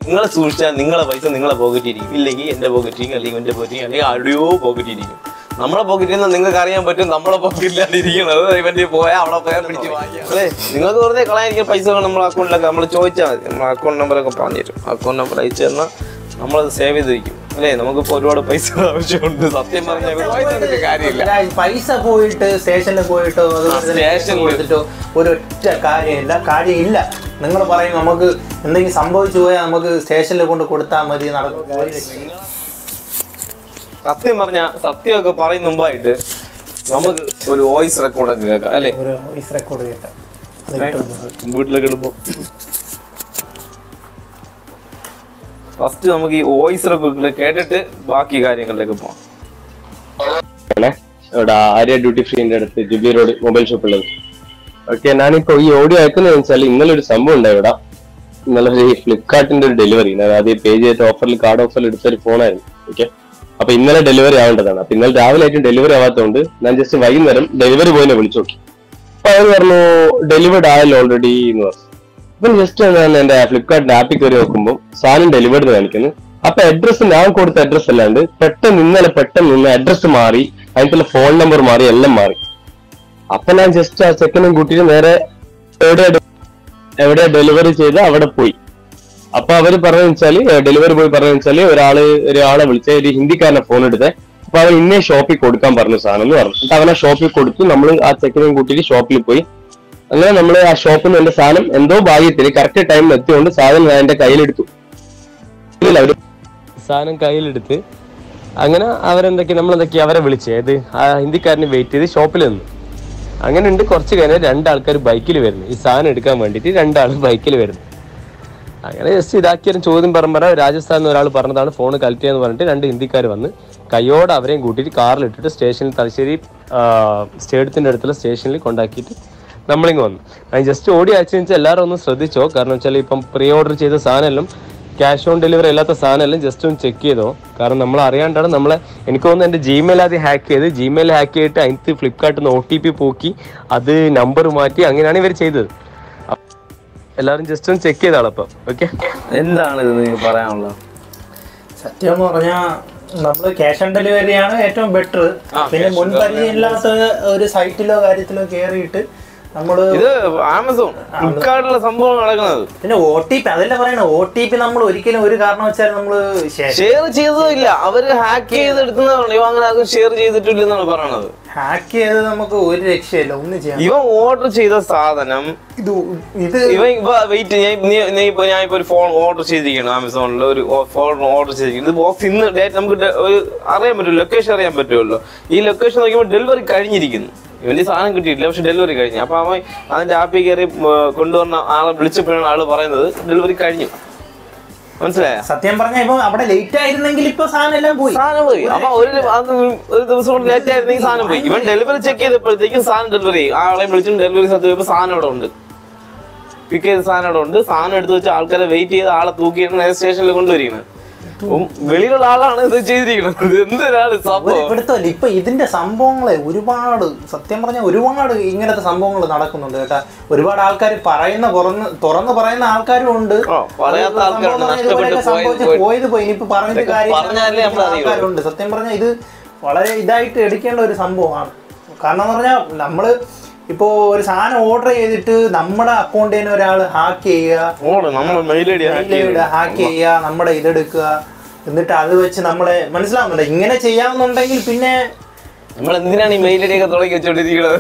നിങ്ങളെ സൂക്ഷിച്ചാൽ നിങ്ങളെ പൈസ നിങ്ങളെ പോക്കറ്റിൽ ഇരിക്കും ഇല്ലെങ്കിൽ എന്റെ പോക്കറ്റിൽ അല്ലെങ്കിൽ എന്റെ പോക്കറ്റിൽ അല്ലെങ്കിൽ ആരുടെയോ പോക്കറ്റിൽ ഇരിക്കും നമ്മളെ പോക്കറ്റിൽ നിന്ന് നിങ്ങൾക്ക് അറിയാൻ പറ്റും നമ്മളെ പോക്കറ്റിലാണ് ഇരിക്കുന്നത് ഇവന്റെ പോയാൽ അവിടെ പോയാൽ പിടിച്ച് വാങ്ങിക്കാം അല്ലേ നിങ്ങൾക്ക് വെറുതെ കളയാനിരിക്കുന്ന പൈസ നമ്മളെ അക്കൗണ്ടിലൊക്കെ നമ്മൾ ചോദിച്ചാൽ മതി നമ്മൾ അക്കൗണ്ട് നമ്പറൊക്കെ പറഞ്ഞു തരും അക്കൗണ്ട് നമ്പർ അയച്ചു തന്നാൽ നമ്മളത് സേവ് ചെയ്തിരിക്കും അല്ലേ നമുക്കിപ്പോൾ ഒരുപാട് പൈസ ആവശ്യമുണ്ട് സത്യം പറഞ്ഞാൽ പൈസ എടുക്കാൻ കാര്യമില്ല അല്ല, ഈ പൈസ പോയിട്ട് സ്റ്റേഷനിൽ പോയിട്ടോ അതുപോലെ തന്നെ സ്റ്റേഷനിൽ. കൊടുത്തിട്ടോ ഒരൊറ്റ കാര്യമില്ല കാര്യമില്ല നിങ്ങൾ പറയും നമുക്ക് എന്തെങ്കിലും സംഭവിച്ചു പോയാൽ നമുക്ക് സ്റ്റേഷനിൽ കൊണ്ട് കൊടുത്താൽ മതി നടക്കും ഒരു രക്ഷയില്ല. സത്യം പറഞ്ഞ സത്യമൊക്കെ പറയും മുമ്പായിട്ട് നമുക്ക് ഒരു വോയിസ് റെക്കോർഡൊക്കെ കേൾക്കാം അല്ലേ ഒരു വോയിസ് റെക്കോർഡ് കേട്ടാ അത് കിട്ടുന്നത്. വീട്ടിലൊക്കെ ഇടുമ്പോ ഫസ്റ്റ് നമുക്ക് ഈ വോയിസ് റെക്കോർഡ് കേട്ടിട്ട് ബാക്കി കാര്യങ്ങളിലേക്ക് പോവാം ആണേ ഇവിടെ ആര്യ ഡ്യൂട്ടി ഫ്രീന്റെ അടുത്ത് ജുബിലി റോഡ് മൊബൈൽ ഷോപ്പ് ഉള്ളത് ഓക്കെ ഞാനിപ്പോ ഈ ഓഡിയോ അയക്കുന്നത് വെച്ചാൽ ഇന്നലെ ഒരു സംഭവം ഉണ്ടായി ഇവിടെ ഇന്നലെ ഒരു ഫ്ലിപ്കാർട്ടിന്റെ ഒരു ഡെലിവറി ഞാൻ ആദ്യം പേ ചെയ്തിട്ട് ഓഫറിൽ കാർഡ് ഓഫറിൽ എടുത്ത ഒരു ഫോണായിരുന്നു ഓക്കെ അപ്പൊ ഇന്നലെ ഡെലിവറി ആവേണ്ടതാണ് അപ്പൊ ഇന്നലെ രാവിലെ ആയിട്ട് ഡെലിവറി ആവാത്തതുകൊണ്ട് ഞാൻ ജസ്റ്റ് വൈകുന്നേരം ഡെലിവറി ബോയിനെ വിളിച്ചു നോക്കി അപ്പൊ അവർ പറഞ്ഞു ഡെലിവേർഡ് ആയല്ലോ ഓൾറെഡി എന്ന് പറഞ്ഞു അപ്പൊ ജസ്റ്റ് ഞാൻ എന്റെ ഫ്ലിപ്കാർട്ടിന്റെ ആപ്പിൽ കയറി നോക്കുമ്പോൾ സാധനം ഡെലിവേർഡ് കാണിക്കുന്നു അപ്പൊ അഡ്രസ് ഞാൻ കൊടുത്ത അഡ്രസ് അല്ലാണ്ട് പെട്ടെന്ന് ഇന്നലെ പെട്ടെന്ന് നിന്ന് അഡ്രസ് മാറി അതിനുള്ള ഫോൺ നമ്പർ മാറി എല്ലാം മാറി അപ്പൊ ഞാൻ ജസ്റ്റ് ആ സെക്കൻഡും കൂട്ടിയിട്ട് നേരെ എവിടെ എവിടെ ഡെലിവറി ചെയ്ത് അവിടെ പോയി അപ്പൊ അവര് പറഞ്ഞു വെച്ചാല് ഡെലിവറി ബോയ് പറഞ്ഞു വെച്ചാല് ഒരാള് ഒരാളെ വിളിച്ച ഒരു ഹിന്ദിക്കാരനെ ഫോൺ എടുത്തേ അപ്പൊ അവൻ ഇന്നേ ഷോപ്പിൽ കൊടുക്കാൻ പറഞ്ഞു സാധനം എന്ന് പറഞ്ഞു എന്നിട്ട് അവനെ ഷോപ്പിൽ കൊടുത്തു നമ്മൾ ആ ചെക്കനും കൂട്ടിയിട്ട് ഷോപ്പിൽ പോയി അങ്ങനെ നമ്മൾ ആ ഷോപ്പിൽ നിന്ന് എന്റെ സാധനം എന്തോ ഭാഗ്യത്തിന് കറക്റ്റ് ടൈമിൽ എത്തിയോണ്ട് സാധനം ഞാൻ എന്റെ കയ്യിലെടുത്തു ഇല്ല, അവര് സാധനം കയ്യിലെടുത്ത് അങ്ങനെ അവരെന്തൊക്കെ നമ്മളെന്തൊക്കെ അവരെ വിളിച്ചേ ഏത് ആ ഹിന്ദിക്കാരനെ വെയിറ്റ് ചെയ്ത് ഷോപ്പിൽ നിന്ന് അങ്ങനെ ഉണ്ട് കുറച്ച് കഴിഞ്ഞാൽ രണ്ടാൾക്കാർ ബൈക്കിൽ വരുന്നു ഈ സാധനം എടുക്കാൻ വേണ്ടിയിട്ട് രണ്ടാൾ ബൈക്കിൽ വരുന്നു അങ്ങനെ ജസ്റ്റ് ഇതാക്കിയൊരു ചോദ്യം പരമ്പര രാജസ്ഥാനിൽ നിന്ന് ഒരാൾ പറഞ്ഞതാണ് ഫോൺ കളക്ട് ചെയ്യാന്ന് പറഞ്ഞിട്ട് രണ്ട് ഹിന്ദിക്കാർ വന്ന് കയ്യോടെ അവരെയും കൂട്ടിയിട്ട് കാറിൽ ഇട്ടിട്ട് സ്റ്റേഷനിൽ തലശ്ശേരി സ്റ്റേഡിയത്തിന്റെ അടുത്തുള്ള സ്റ്റേഷനിൽ കൊണ്ടാക്കിയിട്ട് നമ്മളിങ്ങ് വന്നു അത് ജസ്റ്റ് ഓടി അയച്ചു വെച്ചാൽ എല്ലാവരും ഒന്ന് ശ്രദ്ധിച്ചോ കാരണം വെച്ചാൽ ഇപ്പം പ്രീ ഓർഡർ ചെയ്ത സാധനമെല്ലാം ക്യാഷ് ഓൺ ഡെലിവറി അല്ലാത്ത സാധനമെല്ലാം ജസ്റ്റ് ഒന്ന് ചെക്ക് ചെയ്തോ കാരണം നമ്മൾ അറിയാണ്ടാണ് നമ്മളെ എനിക്ക് തോന്നുന്നു എൻ്റെ ജിമെയിൽ ആദ്യം ഹാക്ക് ചെയ്ത് ജിമെയിൽ ഹാക്ക് ചെയ്തിട്ട് അതിനകത്ത് ഫ്ലിപ്കാർട്ടിൽ നിന്ന് ഒ ടി പി പോക്കി അത് നമ്പർ മാറ്റി അങ്ങനെയാണ് ഇവർ ചെയ്തത് അപ്പ- എല്ലാവരും ജസ്റ്റ് ഒന്ന് ചെക്ക് ചെയ്താളെ അപ്പം ഓക്കെ എന്താണ് ഇത് നിങ്ങൾക്ക് പറയാനുള്ളത് സത്യം എന്ന് പറഞ്ഞാൽ നമ്മൾ ക്യാഷ് ഓൺ ഡെലിവറിയാണ് ഏറ്റവും ബെറ്റർ ആ, പിന്നെ cash on മുൻപരിചയമില്ലാത്ത ഒരു സൈറ്റിലോ കാര്യത്തിലോ കയറിയിട്ട് നമ്മൾ ഇത് ആമസോൺ ഫ്ലിപ്കാർട്ടിലെ സംഭവം നടക്കുന്നത് പിന്നെ ഒ ടി പി അതല്ല പറയണ ഒ ടി പി നമ്മൾ ഒരിക്കലും ഒരു കാരണവശാലും നമ്മൾ ഷെയർ ചെയ്തതില്ല അവര് ഹാക്ക് ചെയ്തെടുക്കുന്നതാണ് ഇവ അങ്ങനെ അത് ഷെയർ ചെയ്തിട്ടില്ലെന്നാണ് പറയണത് ഹാക്ക് ചെയ്ത് നമുക്ക് ഒരു രക്ഷയില്ല ഒന്നും ചെയ്യാം ഇവൻ ഓർഡർ ചെയ്ത സാധനം ഇത് ഇത് ഇവൻ വെയിറ്റ് ഞാൻ നീ- നീ ഇപ്പൊ ഞാൻ ഇപ്പൊ ഒരു ഫോൺ ഓർഡർ ചെയ്തിരിക്കണം ആമസോണിൽ ഒരു ഫോൺ ഓർഡർ ചെയ്തിരിക്കുന്നത് ഇത് ബോക്സ് ഇന്ന് ഡേറ്റ് നമുക്ക് ഡെ- ഒരു അറിയാൻ പറ്റും ലൊക്കേഷൻ അറിയാൻ പറ്റുമല്ലോ ഈ ലൊക്കേഷൻ നോക്കിയപ്പോൾ ഡെലിവറി കഴിഞ്ഞിരിക്കുന്നു ഇവന്റെ സാധനം കിട്ടിയിട്ടില്ല പക്ഷെ ഡെലിവറി കഴിഞ്ഞു അപ്പൊ അവൻ അതിന്റെ ആപ്പിൽ കയറി ഉം, കൊണ്ടുവന്ന ആളെ വിളിച്ചപ്പോഴാണ് ആള് പറയുന്നത് ഡെലിവറി കഴിഞ്ഞു മനസ്സിലായ സത്യം പറഞ്ഞ ഇപ്പൊ അവിടെ ലേറ്റ് ആയിരുന്നെങ്കിൽ ഇപ്പൊ സാധനം എല്ലാം പോയി സാധനം പോയി അപ്പൊ ഒരു അത് ഒരു ദിവസം കൊണ്ട് ലേറ്റ് ആയിരുന്നെങ്കിൽ സാധനം പോയി ഇവൻ ഡെലിവറി ചെക്ക് ചെയ്തപ്പോഴത്തേക്കും സാധനം ഡെലിവറി ആളെ വിളിച്ചും ഡെലിവറി സ്ഥലത്ത് പോയപ്പോ സാധനം ഇവിടെ ഉണ്ട് പിക്ക് ചെയ്ത സാധനം ഇവിടെ ഉണ്ട് സാധനം എടുത്ത് വെച്ച് ആൾക്കാരെ വെയിറ്റ് ചെയ്ത് ആളെ തൂക്കിയിട്ട് സ്റ്റേഷനിൽ കൊണ്ടുവരികയാണ് ഉം, വെളിയിലുള്ള ആളാണ് ഇത് ചെയ്തിരിക്കുന്നത് ഇത് എന്തിനാണ് ഒരു സംഭവം ഇവിടുത്തെ ഇപ്പൊ ഇതിന്റെ സംഭവങ്ങളെ ഒരുപാട് സത്യം പറഞ്ഞ ഒരുപാട് ഇങ്ങനത്തെ സംഭവങ്ങൾ നടക്കുന്നുണ്ട് കേട്ടാ ഒരുപാട് ആൾക്കാർ പറയുന്ന തുറന്ന് തുറന്ന് പറയുന്ന ആൾക്കാരും ഉണ്ട് ആ, പറയാത്ത സംഭവം ആൾക്കാരുണ്ട്. പറഞ്ഞാൽ നഷ്ടപ്പെട്ട് ഇതുപോലെയൊക്കെ സംഭവിച്ച് പോയത് പോയത് പോയി ഇനിയിപ്പോ പറഞ്ഞിട്ട് ഇതൊക്കെ കാര്യം പറഞ്ഞാലേ നമ്മൾ അറിയൂ. ആൾക്കാരുണ്ട് സത്യം പറഞ്ഞാൽ ഇത് വളരെ ഇതായിട്ട് എടുക്കേണ്ട ഒരു സംഭവമാണ് കാരണം എന്ന് പറഞ്ഞാൽ നമ്മള് ഇപ്പോ ഒരു സാധനം ഓർഡർ ചെയ്തിട്ട് നമ്മുടെ അക്കൗണ്ടിൽ നിന്ന് ഒരാൾ ഹാക്ക് ചെയ്യുക ഓട് നമ്മൾ മെയിൽ ഐ ഡി ഹാക്ക് ചെയ്ത് ഹാക്ക് ചെയ്യുക നമ്മുടെ ഇതെടുക്കുക എന്നിട്ട് അത് വെച്ച് നമ്മളെ മനസ്സിലാവുന്നുണ്ട് ഇങ്ങനെ ചെയ്യാവുന്നുണ്ടെങ്കിൽ പിന്നെ നമ്മൾ എന്തിനാണ് ഈ മെയിൽ ഐ ഡി ഒക്കെ തുടങ്ങി വെച്ചോണ്ടിരിക്കുന്നത്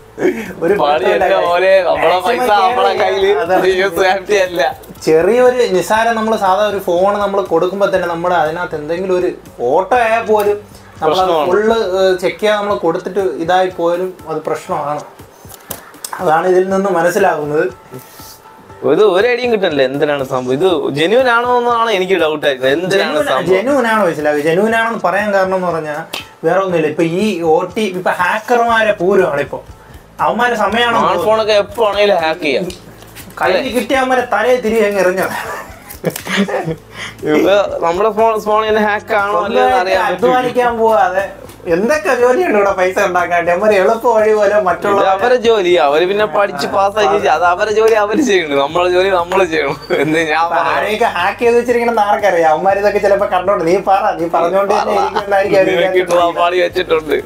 ഒരു പണിയല്ല പ്രശ്നമില്ല. പോലെ നമ്മളെ പൈസ Maximum നമ്മളെ care കയ്യില് ചെയ്യുക. അതാണ്. സേഫ്റ്റി അല്ല ചെറിയൊരു നിസാരം നമ്മൾ സാധാ ഒരു ഫോൺ നമ്മൾ കൊടുക്കുമ്പോൾ തന്നെ നമ്മുടെ അതിനകത്ത് എന്തെങ്കിലും ഒരു ഫോട്ടോ ആയാൽ പോലും നമ്മൾ പ്രശ്നമാണ്. ഫുള്ള് ചെക്ക് ചെയ്യാൻ നമ്മൾ കൊടുത്തിട്ട് ഇതായി പോയാലും അത് പ്രശ്നമാണ് അതാണ് ഇതിൽ നിന്ന് മനസ്സിലാകുന്നത് ഇത് ഒരു ഐഡിയും കിട്ടണില്ല എന്തിനാണ് സംഭവം ഇത് ജെന്യൂൻ ആണോ എന്നാണ് എനിക്ക് ഡൗട്ട് ആയിരുന്നത് എന്തിനാണ് സംഭവം ജെനുവൻ ആണോ മനസ്സിലാക്കുക ജെനുവൻ ആണെന്ന് പറയാൻ കാരണം എന്ന് പറഞ്ഞാൽ വേറെ ഒന്നുമില്ല ഇപ്പൊ ഈ ഒ ടി ഇപ്പൊ ഹാക്കർമാരെ പൂരമാണ് ഇപ്പൊ അവന്മാരെ സമയമാണോ സ്മാർട്ട് ഫോണൊക്കെ എപ്പോ ആണെങ്കിലും ഹാക്ക് ചെയ്യാം കയ്യിൽ കിട്ടിയ അവന്മാരെ തലയെ തിരികെ അങ്ങ് എറിഞ്ഞത് ഇപ്പൊ നമ്മുടെ ഫോൺ ഫോൺ ഹാക്ക് ആണോ അല്ലയോ എന്ന് അറിയാൻ പറ്റും അധ്വാനിക്കാൻ പോവാതെ എന്തൊക്കെ ജോലിയുണ്ട് ഇവിടെ പൈസ ഉണ്ടാക്കാൻ നമ്മൾ എളുപ്പ വഴി പോലെ മറ്റുള്ള ഇത് അവരെ ജോലി അവര് പിന്നെ പഠിച്ച് പാസ്സായി ജയിച്ചു അത് അവരെ ജോലി അവര് ചെയ്യണം നമ്മളെ ജോലി നമ്മൾ ചെയ്യണം എന്ന് ഞാൻ പറയാം ആരെയൊക്കെ ഹാക്ക് ചെയ്ത് വെച്ചിരിക്കണമെന്ന് ആർക്കറിയാം അവന്മാർ ഇതൊക്കെ ചിലപ്പോ കണ്ടോണ്ട് നീ പറ നീ പറഞ്ഞോണ്ട് തന്നെ ഇരിക്കുമെന്നായിരിക്കും അവര് നിനക്ക് വിചാരിക്കുന്നത്. പാടി വെച്ചിട്ടുണ്ട്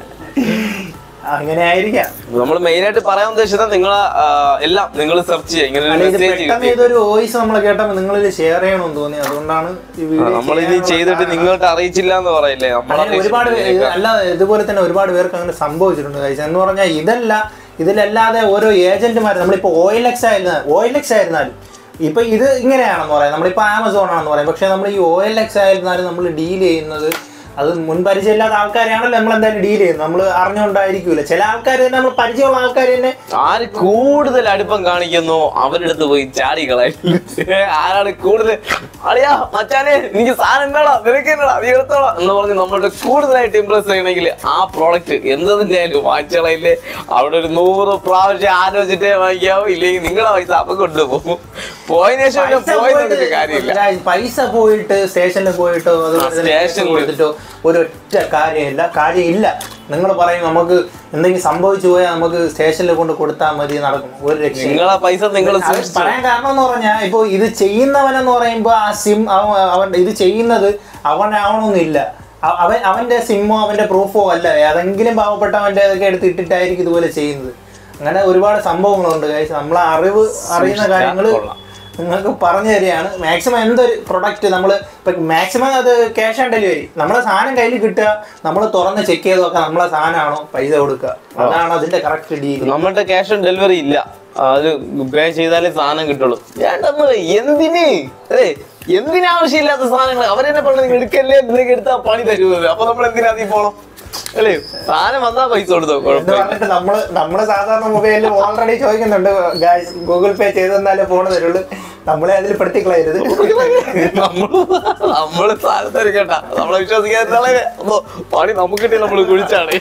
അങ്ങനെ ആയിരിക്കാം നമ്മൾ മെയിൻ ആയിട്ട് പറയാൻ ഉദ്ദേശിച്ചത് നിങ്ങളെ ആ, എല്ലാം നിങ്ങൾ സെർച്ച് ചെയ്യുക ഇങ്ങനെ ഒരു അല്ല ഇത് മെസ്സേജ് പെട്ടെന്ന് ഇതൊരു വോയിസ് നമ്മൾ കേട്ടപ്പോൾ നിങ്ങളിത് ഷെയർ ചെയ്യണമെന്ന് തോന്നി അതുകൊണ്ടാണ് ഈ വീഡിയോ നമ്മൾ ഇനി ചെയ്തിട്ട് നിങ്ങൾക്ക് അറിയിച്ചില്ല എന്ന് പറയില്ലേ നമ്മളെ അങ്ങനെ ഒരുപാട് പേ- ഇത് അല്ല ഇതുപോലെ തന്നെ ഒരുപാട് പേർക്ക് അങ്ങനെ സംഭവിച്ചിട്ടുണ്ട് കഴിച്ച എന്ന് പറഞ്ഞാൽ ഇതല്ല ഇതിലല്ലാതെ ഓരോ ഏജന്റുമാർ നമ്മളിപ്പോ ഒ എൽ എക്സ് ആയിരുന്ന ഒ എൽ എക്സ് ആയിരുന്നാലും ഇപ്പൊ ഇത് ഇങ്ങനെയാണെന്ന് പറയാം നമ്മളിപ്പോ ആമസോൺ ആണെന്ന് പറയാം പക്ഷെ നമ്മൾ ഈ ഒ എൽ എക്സ് ആയിരുന്നാലും നമ്മൾ ഡീൽ ചെയ്യുന്നത് അത് മുൻപരിചയമില്ലാത്ത ആൾക്കാരെയാണല്ലോ നമ്മൾ എന്തായാലും ഡീൽ ചെയ്യുന്നത് നമ്മൾ അറിഞ്ഞുകൊണ്ടായിരിക്കൂല ചില ആൾക്കാർ തന്നെ നമ്മൾ പരിചയമുള്ള ആൾക്കാർ തന്നെ ആര് കൂടുതൽ അടുപ്പം കാണിക്കുന്നോ അവരുടെ അടുത്ത് പോയി ചാടി കളയും ആരാണ് കൂടുതൽ അളിയാ മച്ചാനെ എനിക്ക് സാധനം വേണം നിനക്ക് എന്നടാ നീ എടുത്തോളാം എന്ന് പറഞ്ഞ് നമ്മളുടെ കൂടുതലായിട്ട് ഇംപ്രസ് ചെയ്യണമെങ്കിൽ ആ പ്രോഡക്റ്റ് എന്തെങ്കിലും ആയാലും വാങ്ങിച്ചളയില്ലേ അവിടെ ഒരു നൂറ് പ്രാവശ്യം ആലോചിച്ചിട്ടേ വാങ്ങിക്കാവൂ ഇല്ലെങ്കിൽ നിങ്ങളെ പൈസ അപ്പം കൊണ്ടുപോകും പോയതിനു ശേഷം പിന്നെ പൈസ പോയി പോയിട്ട് നോക്കിയിട്ട് കാര്യമില്ല ഗായ്സ്, പൈസ പോയിട്ട് സ്റ്റേഷനിൽ പോയിട്ടോ അതുപോലെ തന്നെ സ്റ്റേഷനിൽ. കൊടുത്തിട്ടോ ഒരൊറ്റ കാര്യമില്ല കാര്യമില്ല നിങ്ങൾ പറയും നമുക്ക് എന്തെങ്കിലും സംഭവിച്ചു പോയാൽ നമുക്ക് സ്റ്റേഷനിൽ കൊണ്ട് കൊടുത്താൽ മതി നടക്കും ഒരു രക്ഷ നിങ്ങളെ പൈസ നിങ്ങൾ അത് സൂക്ഷിച്ചു പറയാൻ കാരണം എന്ന് പറഞ്ഞാൽ ഇപ്പൊ ഇത് ചെയ്യുന്നവനെന്ന് പറയുമ്പോ ആ സിം അവൻ അവൻ ഇത് ചെയ്യുന്നത് അവനാവണമെന്നില്ല അ- അവൻ അവന്റെ സിമ്മോ അവന്റെ പ്രൂഫോ അല്ല ഏതെങ്കിലും പാവപ്പെട്ടവന്റെ ഇതൊക്കെ എടുത്ത് ഇട്ടിട്ടായിരിക്കും ഇതുപോലെ ചെയ്യുന്നത് അങ്ങനെ ഒരുപാട് സംഭവങ്ങളുണ്ട് കാര്യം നമ്മളെ അറിവ് അറിയുന്ന കാര്യങ്ങൾ കൊള്ളാം. നിങ്ങൾക്ക് പറഞ്ഞു തരികയാണ് മാക്സിമം എന്തൊരു പ്രൊഡക്റ്റ് നമ്മൾ ഇപ്പൊ മാക്സിമം അത് ക്യാഷ് ഓൺ ഡെലിവറി നമ്മളെ സാധനം കയ്യിൽ കിട്ടുക നമ്മൾ തുറന്ന് ചെക്ക് ചെയ്ത് നോക്കാം നമ്മളെ സാധനമാണോ പൈസ കൊടുക്കുക അതാണ് അതിന്റെ കറക്റ്റ് ഡീൽ നമ്മളുടെ ക്യാഷ് ഓൺ ഡെലിവറി ഇല്ല അത് പേ ചെയ്താലേ സാധനം കിട്ടുള്ളൂ വേണ്ടെന്ന് പറയ്. എന്തിന് അതെ എന്തിനാവശ്യമില്ലാത്ത സാധനങ്ങൾ അവരെന്നെ പറഞ്ഞു നിങ്ങൾ എടുക്കല്ലേ നിങ്ങൾക്ക് എടുത്താൽ പണി തരുമത് അപ്പൊ നമ്മൾ എന്തിനാ നീ പോണം അല്ലേ സാധനം വന്നാ പൈസ കൊടുത്തോ എന്ന് കുഴപ്പമില്ല പറഞ്ഞിട്ട് നമ്മള് നമ്മള് സാധാരണ മൊബൈലിൽ ഓൾറെഡി ചോദിക്കുന്നുണ്ട് ഗായ്സ് ഗൂഗിൾ പേ ചെയ്ത് തന്നാലേ ഫോൺ തരുള്ളൂ നമ്മളെ അതിൽ പെടുത്തിക്കളയരുത് നമ്മള് നമ്മള് സാധനം തരിക്കണ്ട നമ്മളെ വിശ്വസിക്കാൻ അപ്പൊ പണി നമുക്ക് കിട്ടി നമ്മൾ കുഴിച്ചാണ്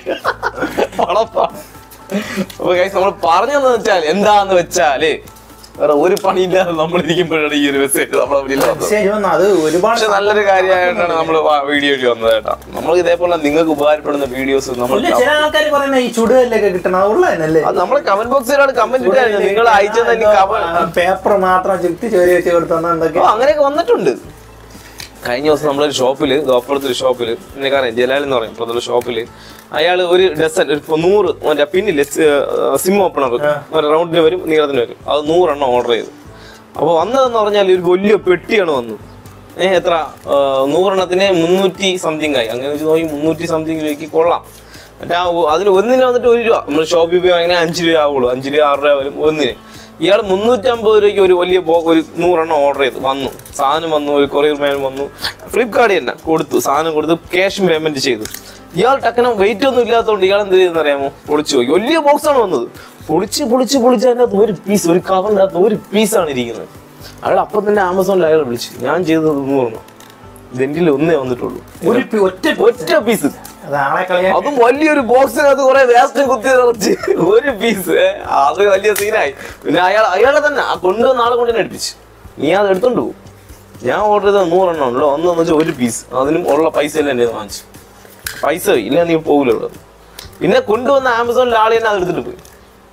പണപ്പാ അപ്പൊ guys, നമ്മൾ പറഞ്ഞതെന്ന് വെച്ചാൽ എന്താന്ന് വെച്ചാല് വേറെ ഒരു പണിയില്ലാതെ നമ്മൾ ഇരിക്കുമ്പോഴാണ് ഈ ഒരു മെസ്സേജ് നമ്മളെ മുന്നിൽ വന്നത് മെസ്സേജ് വന്നു അത് ഒരുപാട് പക്ഷെ നല്ലൊരു കാര്യമായിട്ടാണ് നമ്മൾ വീഡിയോ വന്നത് കേട്ടോ നമ്മൾ ഇതേപോലെ നിങ്ങൾക്ക് ഉപകാരപ്പെടുന്ന വീഡിയോസ് നമ്മൾ ഇല്ല, ചില ആൾക്കാർ പറയുന്ന ഈ ചുടുകല്ലൊക്കെ കിട്ടണം അത് ഉള്ളതല്ലേ അത് നമ്മളെ കമന്റ് ബോക്സിലാണ് കമന്റ് ഇട്ടായിരുന്നു നിങ്ങൾ അയച്ചതന്നെ കമന്റ് പേപ്പർ മാത്രം ചുറ്റി ചോരി വെച്ച് കൊടുത്തന്ന എന്തൊക്കെ ഓ അങ്ങനെയൊക്കെ വന്നിട്ടുണ്ട് കഴിഞ്ഞ ദിവസം നമ്മളൊരു ഷോപ്പില് അപ്പുറത്തെ ഒരു ഷോപ്പില് എനിക്കറിയാം ജലാൽ എന്ന് പറയും അപ്പുറത്തുള്ള ഷോപ്പില് അയാൾ ഒരു ഡസൻ ഒരു ഇപ്പൊ നൂറ് മറ്റേ പിന്നില്ലേ സിം ഓപ്പണർ റൗണ്ടിന് വരും നീളത്തിന് വരും അത് നൂറെണ്ണം ഓർഡർ ചെയ്തു അപ്പോൾ വന്നതെന്ന് പറഞ്ഞാൽ ഒരു വലിയ പെട്ടിയാണ് വന്നു ഏഹ് എത്ര ആ, നൂറെണ്ണത്തിന് മുന്നൂറ്റി സംതിങ് ആയി അങ്ങനെ വെച്ച് നോക്കി മുന്നൂറ്റി സംതിങ് രൂപയ്ക്ക് കൊള്ളാം മറ്റേ ആ ഒ- അതിന് ഒന്നിന് വന്നിട്ട് ഒരു രൂപ നമ്മൾ ഷോപ്പിൽ പോയി അങ്ങനെ അഞ്ച് രൂപ ആവുള്ളൂ അഞ്ച് രൂപ ആറ് രൂപ വരും ഒന്നിന് ഇയാൾ മുന്നൂറ്റമ്പത് രൂപയ്ക്ക് ഒരു വലിയ ബോ- ഒരു നൂറെണ്ണം ഓർഡർ ചെയ്തു വന്നു സാധനം വന്നു ഒരു കൊറിയർ മാൻ വന്നു ഫ്ലിപ്കാർട്ടിൽ തന്നെ കൊടുത്തു സാധനം കൊടുത്ത് ക്യാഷ് പേയ്മെന്റ് ചെയ്തു ഇയാൾ ടക്കന വെയിറ്റ് ഒന്നും ഇല്ലാത്തതുകൊണ്ട് ഇയാൾ എന്ത് ചെയ്തെന്ന് അറിയാമോ പൊളിച്ചു പോയി വലിയ ബോക്സ് ആണ് വന്നത് പൊളിച്ച് പൊളിച്ച് പൊളിച്ച് അതിൻ്റെ അകത്ത് ഒരു പീസ് ഒരു കവറിൻ്റെ അകത്ത് ഒരു പീസാണ് ഇരിക്കുന്നത് അയാൾ അപ്പം തന്നെ ആമസോണിൽ അയാൾ വിളിച്ചു ഞാൻ ചെയ്തത് നൂറെണ്ണം ഇതെങ്കിൽ ഒന്നേ വന്നിട്ടുള്ളൂ ഒരു പി- ഒറ്റ ഒറ്റ പീസ് അത് ആളെ കളിയാ അതും വലിയൊരു ബോക്സിനകത്ത് കുറെ വേസ്റ്റ് കുത്തി നിറച്ച് ഒരു പീസ് അത് വലിയ സീനായി പിന്നെ അയാൾ അയാളെ തന്നെ ആ കൊണ്ടുവന്ന ആളെ കൊണ്ട് തന്നെ അടുപ്പിച്ചു നീ അത് എടുത്തോണ്ട് പോകും ഞാൻ ഓർഡർ ചെയ്ത നൂറെണ്ണം ഉണ്ടല്ലോ ഒന്നെന്ന് വെച്ചാൽ ഒരു പീസ് അതിനും ഉള്ള പൈസ എല്ലാം എൻ്റെ വാങ്ങിച്ചു പൈസ ഇല്ല നീ പോകില്ല ഇവിടെ പിന്നെ കൊണ്ടുവന്ന ആമസോണിലെ ആൾ തന്നെ അത് എടുത്തിട്ട് പോയി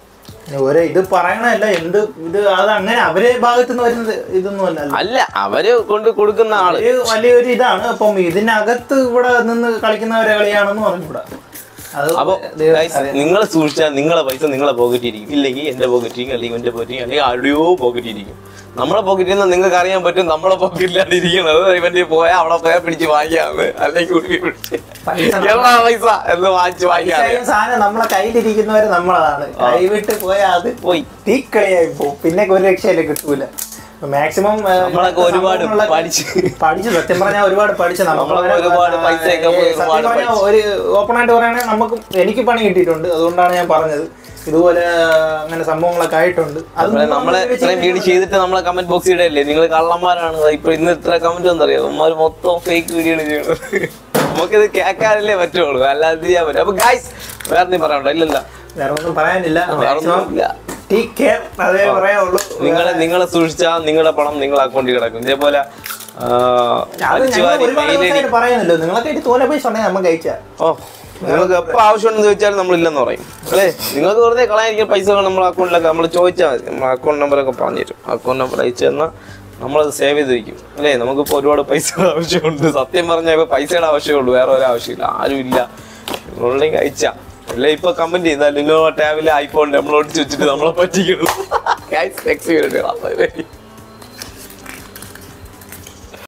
ഒരു ഇത് പറയണല്ല എന്ത് ഇത് അത് അങ്ങനെ അവരെ ഭാഗത്ത് നിന്ന് വരുന്നത് ഇതൊന്നും അല്ല അല്ല അവര് കൊണ്ട് കൊടുക്കുന്ന ആള് ഒരു വലിയൊരു ഇതാണ് അപ്പം ഇതിനകത്ത് ഇവിടെ നിന്ന് കളിക്കുന്നവരെ കളിയാണെന്ന് പറഞ്ഞുകൂടാ അത് അപ്പൊ ദൈവത്തിന് അറിയാം. നിങ്ങൾ സൂക്ഷിച്ചാൽ നിങ്ങളെ പൈസ നിങ്ങളെ പോക്കറ്റിൽ ഇരിക്കും ഇല്ലെങ്കിൽ എന്റെ പോക്കറ്റിൽ അല്ലെങ്കിൽ എന്റെ പോക്കറ്റിൽ അല്ലെങ്കിൽ ആരുടെയോ പോക്കറ്റിൽ ഇരിക്കും നമ്മളെ പോക്കറ്റിൽ നിന്ന് നിങ്ങൾക്ക് അറിയാൻ പറ്റും നമ്മളെ പോക്കറ്റിലാണ് ഇരിക്കുന്നത് ഇവന്റെ പോയാൽ അവിടെ പോയാൽ പിടിച്ച് വാങ്ങിയാന്ന് അല്ലെങ്കിൽ കുടുങ്ങി പിടിച്ച് പൈസ എവിടാ പൈസ എന്ന് വാങ്ങിച്ച് വാങ്ങിയാ ഈ സാധനം നമ്മളെ കയ്യിലിരിക്കുന്നവര് നമ്മളതാണ് കൈവിട്ട് പോയാൽ അത് പോയി തീക്കളിയായി പോകും പിന്നെ ഒരു രക്ഷയില്ല കിട്ടൂല മാക്സിമം നമ്മളൊക്കെ ഒരുപാട് പഠിച്ച്. പഠിച്ചു സത്യം പറഞ്ഞാൽ ഒരുപാട് പഠിച്ചു നമ്മളൊക്കെ ഒരുപാട് പൈസയൊക്കെ പോയി സത്യം ഒരുപാട് പറഞ്ഞാൽ ഒരു ഓപ്പൺ ആയിട്ട് പറയുകയാണെങ്കിൽ നമുക്ക് എനിക്ക് പണി കിട്ടിയിട്ടുണ്ട് അതുകൊണ്ടാണ് ഞാൻ പറഞ്ഞത് ഇതുപോലെ അങ്ങനെ സംഭവങ്ങളൊക്കെ ആയിട്ടുണ്ട് അത് നമ്മളെ നമ്മളെ ഇത്രയും വീഡിയോ ചെയ്തിട്ട് നമ്മളെ കമന്റ് ബോക്സ് ഇടല്ലേ നിങ്ങൾ കള്ളന്മാരാണ് ഇപ്പൊ ഇന്ന് ഇത്ര കമന്റ് ഒന്നറിയാം അമ്മമാര് മൊത്തം ഫേക്ക് വീഡിയോ ചെയ്യണത് നമുക്കിത് കേൾക്കാനല്ലേ പറ്റുള്ളൂ അല്ലാതെ ചെയ്യാൻ പറ്റും അപ്പൊ ഗായ്സ് വേറെ നീ പറയണ്ടോ ഇല്ലല്ല വേറെ ഒന്നും പറയാനില്ല വേറെ മാക്സിമം ഒന്നുമില്ല. ടേക്ക് കെയർ അതേ പറയാനുള്ളൂ നിങ്ങളെ നിങ്ങളെ സൂക്ഷിച്ചാൽ നിങ്ങളുടെ പണം നിങ്ങളെ അക്കൗണ്ടിൽ കിടക്കും ഇതേപോലെ ആ, അത് വലിച്ചു ഞങ്ങൾ വാരി ഒരുപാട് മെയിലടി- ദിവസമായിട്ട് പറയുന്നല്ലോ നിങ്ങളൊക്കെ ആയിട്ട് തോനെ പൈസ ഉണ്ടെങ്കിൽ നമുക്ക് കഴിച്ചാൽ ഓ നിങ്ങൾക്ക് എപ്പോൾ ആവശ്യമുണ്ടെന്ന് ചോദിച്ചാൽ നമ്മളില്ലെന്ന് പറയും അല്ലേ നിങ്ങൾക്ക് വെറുതെ കളയാനിരിക്കുന്ന പൈസ നമ്മൾ അക്കൗണ്ടിലൊക്കെ നമ്മൾ ചോദിച്ചാൽ മതി നമ്മൾ അക്കൗണ്ട് നമ്പറൊക്കെ പറഞ്ഞു തരും അക്കൗണ്ട് നമ്പർ അയച്ചു തന്നാൽ നമ്മളത് സേവ് ചെയ്ത് വെക്കും അല്ലേ നമുക്കിപ്പോൾ ഒരുപാട് പൈസയുടെ ആവശ്യമുണ്ട് സത്യം പറഞ്ഞാൽ ഇപ്പോൾ പൈസയുടെ ആവശ്യമുള്ളൂ വേറെ ഒരു ആവശ്യമില്ല ആരും ഇല്ല ഉണ്ടെങ്കിൽ അയച്ചാ അല്ലേ ഇപ്പൊ കമന്റ് ചെയ്താൽ ലിനോവ ടാബിലെ ഐഫോൺ നമ്മൾ ഒടിച്ച് വെച്ചിട്ട് നമ്മളെ പറ്റിക്കുന്നു Guys, next video കാണാം. Bye bye.